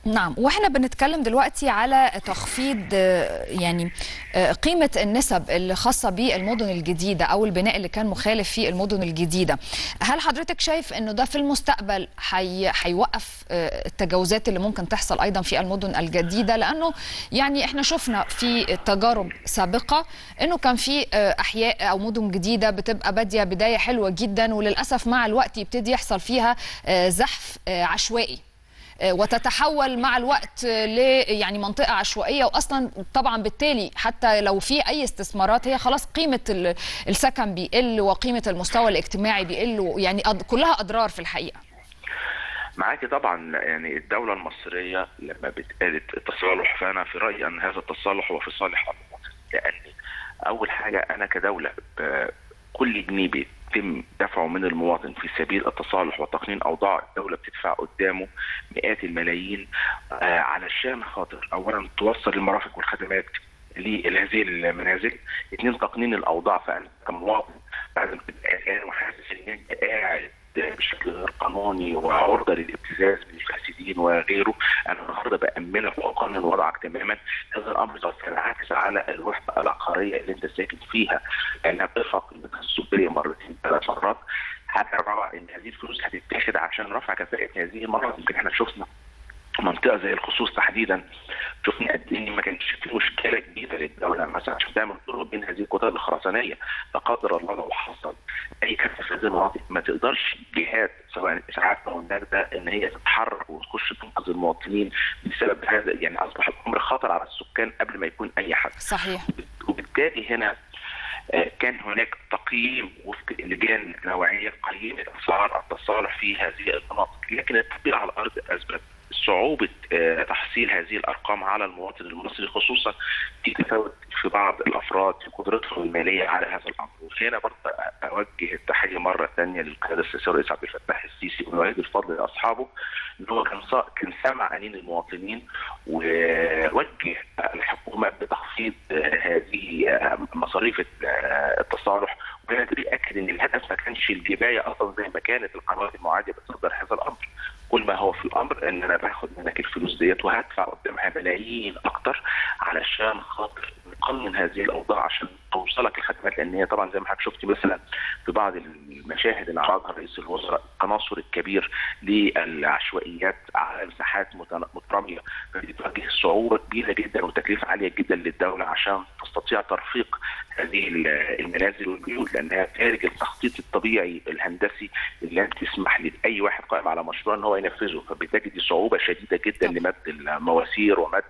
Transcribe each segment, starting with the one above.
نعم واحنا بنتكلم دلوقتي على تخفيض آه، يعني آه، قيمة النسب اللي خاصة بالمدن الجديدة أو البناء اللي كان مخالف في المدن الجديدة هل حضرتك شايف أنه ده في المستقبل حي... هيوقف آه، التجاوزات اللي ممكن تحصل أيضا في المدن الجديدة لأنه يعني احنا شفنا في تجارب سابقة أنه كان في آه، أحياء أو مدن جديدة بتبقى بادية بداية حلوة جدا وللأسف مع الوقت يبتدي يحصل فيها آه، زحف آه، عشوائي آه، وتتحول مع الوقت آه، ل يعني منطقه عشوائيه واصلا طبعا بالتالي حتى لو في اي استثمارات هي خلاص قيمه ال- السكن بيقل وقيمه المستوى الاجتماعي بيقل يعني أض- كلها اضرار في الحقيقه معاكي طبعا يعني الدولة المصرية لما بتقالت التصالح فأنا في رأيي أن هذا التصالح هو في صالح المواطن لأن أول حاجة أنا كدولة ب- كل جنيه بيتم دفعه من المواطن في سبيل التصالح وتقنين أوضاع الدولة بتدفع قدامه مئات الملايين آه، علشان خاطر أولا توصل المرافق والخدمات لهذه المنازل اثنين تقنين الأوضاع فأنت كمواطن بعد ما تبقى قلقان وحاسس إن أنت قاعد بشكل غير قانوني وعرضه للابتزاز من الفاسدين وغيره انا النهارده بامنك واقنن وضعك تماما هذا الامر سوف ينعكس على الوحده العقاريه اللي انت ساكن فيها لانها بترفع قيمتها السوقيه مرتين ثلاث مرات حاجه رابعه ان هذه الفلوس هتتاخد عشان رفع كفاءه هذه المرات يمكن احنا شفنا منطقه زي الخصوص تحديدا شفنا قد ايه ما كانش في مشكله كبيره للدوله مثلا عشان تعمل طرق بين هذه الكتل الخرسانيه لا قدر الله لو حصل اي كارثه في هذه المناطق ما تقدرش الجهات سواء الاسعاف او النجده ان هي تتحرك وتخش تنقذ المواطنين بسبب هذا يعني اصبح الامر خطر على السكان قبل ما يكون اي حد صحيح وبالتالي هنا آه، كان هناك تقييم وفق اللجان النوعيه قيمت اسعار التصالح في هذه المناطق لكن التطبيق على الارض اثبت صعوبه آه، تحصيل هذه الارقام على المواطن المصري خصوصا في تفاوت في بعض الافراد في قدرتهم الماليه على هذا الامر وهنا برضه اوجه التحيه مره ثانيه للقياده السياسيه الرئيس عبد الفتاح السيسي ونوعيه الفضل لاصحابه ان هو كان صا- كان سمع انين المواطنين ووجه الحكومه بتخفيض آه، هذه آه، مصاريف آه، التصالح وهنا ده بيأكد ان الهدف ما كانش الجبايه اصلا زي ما كانت القنوات المعاديه بتصدر هذا الامر كل ما هو في الامر ان انا باخد منك الفلوس ديت وهدفع قدامها ملايين اكتر علشان خاطر نقنن هذه الاوضاع عشان توصلك الخدمات لان هي طبعا زي ما حضرتك شفتي مثلا في بعض المشاهد اللي عرضها رئيس الوزراء التناصر الكبير للعشوائيات على مساحات متن- متراميه فبتواجه صعوبه كبيره جدا وتكلفه عاليه جدا للدوله عشان تستطيع ترفيق هذه ال- المنازل والبيوت لانها خارج التخطيط الطبيعي الهندسي اللي تسمح لاي واحد قائم على مشروع ان هو ينفذه فبتجد صعوبه شديده جدا طبعا. لمد المواسير ومد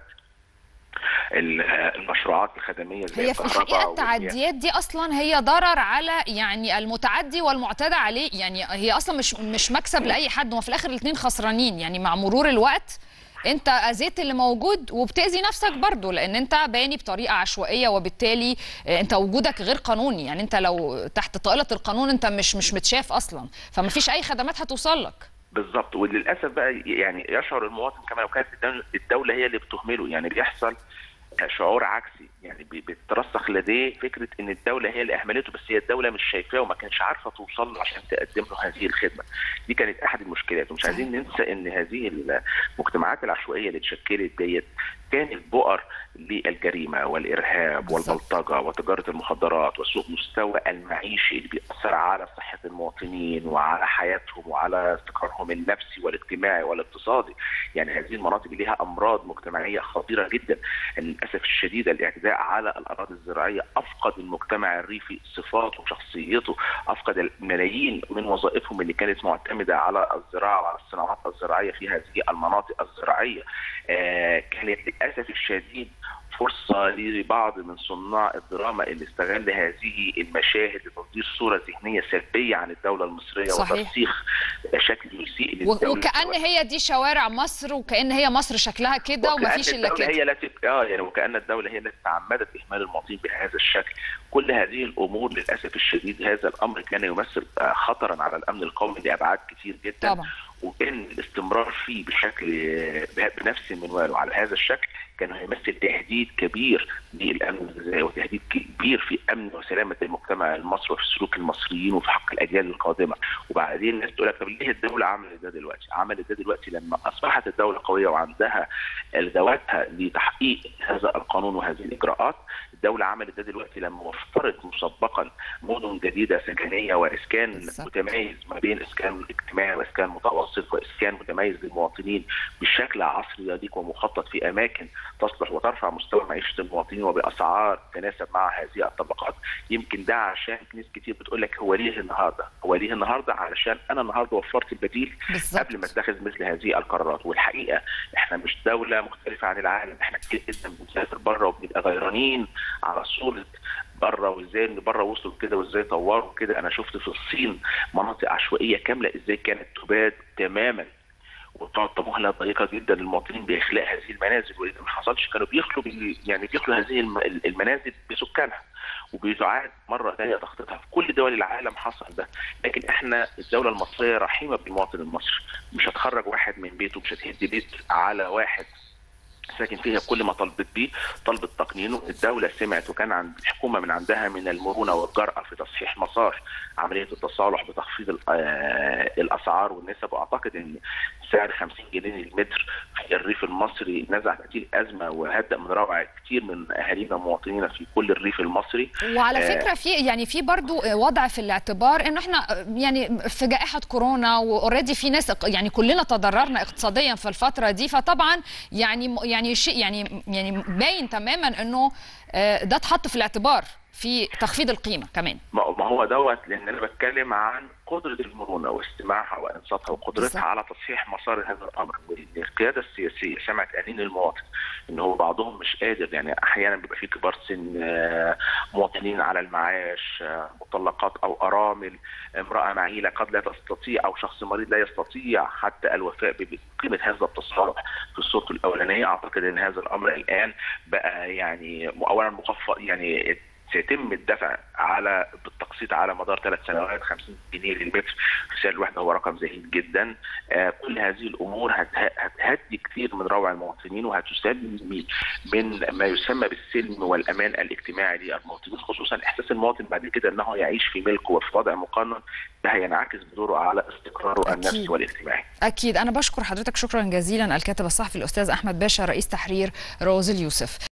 ال- المشروعات الخدميه زي هي في الكهرباء الحقيقه والمياه. التعديات دي اصلا هي ضرر على يعني المتعدي والمعتدى عليه يعني هي اصلا مش مش مكسب لاي حد وفي الاخر الاثنين خسرانين يعني مع مرور الوقت انت اذيت اللي موجود وبتاذي نفسك برضه لان انت باني بطريقه عشوائيه وبالتالي انت وجودك غير قانوني يعني انت لو تحت طائله القانون انت مش مش متشاف اصلا فما فيش اي خدمات هتوصل لك بالظبط وللاسف بقى يعني يشعر المواطن كما لو كانت الدولة- الدوله هي اللي بتهمله يعني بيحصل شعور عكسي يعني بي- بترسخ لديه فكره ان الدوله هي اللي اهملته بس هي الدوله مش شايفاه وما كانش عارفه توصل له عشان تقدم له هذه الخدمه دي كانت احد المشكلات ومش عايزين ننسى ان هذه المجتمعات العشوائيه اللي اتشكلت ديت كانت بؤر للجريمه والارهاب بالظبط. والبلطجه وتجاره المخدرات وسوء مستوى المعيشي اللي بيأثر على صحه المواطنين وعلى حياتهم وعلى استقرارهم النفسي والاجتماعي والاقتصادي يعني هذه المناطق لها امراض مجتمعيه خطيره جدا للاسف الشديد الاعتداء على الاراضي الزراعيه افقد المجتمع الريفي صفاته وشخصيته افقد الملايين من وظائفهم اللي كانت معتمده على الزراعه وعلى الصناعات الزراعيه في هذه المناطق الزراعيه آه كانت للاسف الشديد فرصة لبعض من صناع الدراما اللي استغل هذه المشاهد لتصدير صورة ذهنية سلبية عن الدولة المصرية صحيح. وترسيخ شكل يسيء و- للدولة وكأن هي دي شوارع مصر وكأن هي مصر شكلها كده وكأن ومفيش الا الدولة كده هي التي اه يعني وكأن الدولة هي التي تعمدت إهمال المواطنين بهذا الشكل كل هذه الأمور للأسف الشديد هذا الأمر كان يمثل آه، خطرا على الأمن القومي لأبعاد كتير جدا طبعا وكان الاستمرار فيه بشكل بنفس المنوال وعلى هذا الشكل كان هيمثل تهديد كبير للامن الغذائي وتهديد كبير في امن وسلامه المجتمع المصري وفي سلوك المصريين وفي حق الاجيال القادمه وبعدين الناس تقول لك طب ليه الدوله عملت ده دلوقتي؟ عملت ده دلوقتي لما اصبحت الدوله قويه وعندها ادواتها لتحقيق هذا القانون وهذه الاجراءات الدوله عملت ده دلوقتي لما وفرت مسبقا مدن جديده سكنيه واسكان بالزبط. متميز ما بين اسكان اجتماعي واسكان متوسط واسكان متميز للمواطنين بشكل عصري يليق ومخطط في اماكن تصلح وترفع مستوى معيشه المواطنين وباسعار تناسب مع هذه الطبقات يمكن ده عشان ناس كتير بتقول لك هو ليه النهارده؟ هو ليه النهارده؟ علشان انا النهارده وفرت البديل بالزبط. قبل ما اتخذ مثل هذه القرارات والحقيقه احنا مش دوله مختلفه عن العالم احنا كتير جدا بنسافر بره وبنبقى غيرانين على صوره بره وازاي ان بره وصلوا كده وازاي طوروا كده انا شفت في الصين مناطق عشوائيه كامله ازاي كانت تباد تماما وتقعد مهله ضيقه جدا للمواطنين باخلاء هذه المنازل واذا ما حصلش كانوا بيخلوا بي يعني بيخلوا هذه المنازل بسكانها وبيعاد مره ثانيه تخطيطها في كل دول العالم حصل ده لكن احنا الدوله المصريه رحيمه بالمواطن المصري مش هتخرج واحد من بيته مش هتهد بيت على واحد ساكن فيها بكل ما طلبت بيه طلبت تقنينه الدوله سمعت وكان عند الحكومه من عندها من المرونه والجراه في تصحيح مسار عمليه التصالح بتخفيض الاسعار والنسب واعتقد ان سعر 50 جنيه للمتر في الريف المصري نزع كتير ازمه وهدأ من روعه كتير من اهالينا ومواطنينا في كل الريف المصري وعلى فكره في يعني في برضو وضع في الاعتبار انه احنا يعني في جائحه كورونا واوريدي في ناس يعني كلنا تضررنا اقتصاديا في الفتره دي فطبعا يعني يعني شيء يعني يعني باين تماما انه ده اتحط في الاعتبار في تخفيض القيمه كمان ما هو دوت لان انا بتكلم عن قدره المرونه واستماعها وانصاتها وقدرتها على تصحيح مسار هذا الامر والقياده السياسيه سمعت انين المواطن ان هو بعضهم مش قادر يعني احيانا بيبقى في كبار سن مواطنين على المعاش مطلقات او ارامل امراه معيله قد لا تستطيع او شخص مريض لا يستطيع حتى الوفاء بقيمه هذا التصالح في الصوره الاولانيه اعتقد ان هذا الامر الان بقى يعني اولا مخفض يعني سيتم الدفع على بالتقسيط على مدار ثلاث سنوات 50 جنيه للمتر في سعر الوحده هو رقم زهيد جدا آه كل هذه الامور هتهدي كثير من روع المواطنين وهتسمي من ما يسمى بالسلم والامان الاجتماعي للمواطنين خصوصا احساس المواطن بعد كده انه يعيش في ملكه وفي وضع مقنن ده هينعكس بدوره على استقراره النفسي والاجتماعي. اكيد انا بشكر حضرتك شكرا جزيلا الكاتب الصحفي الاستاذ احمد باشا رئيس تحرير روز اليوسف.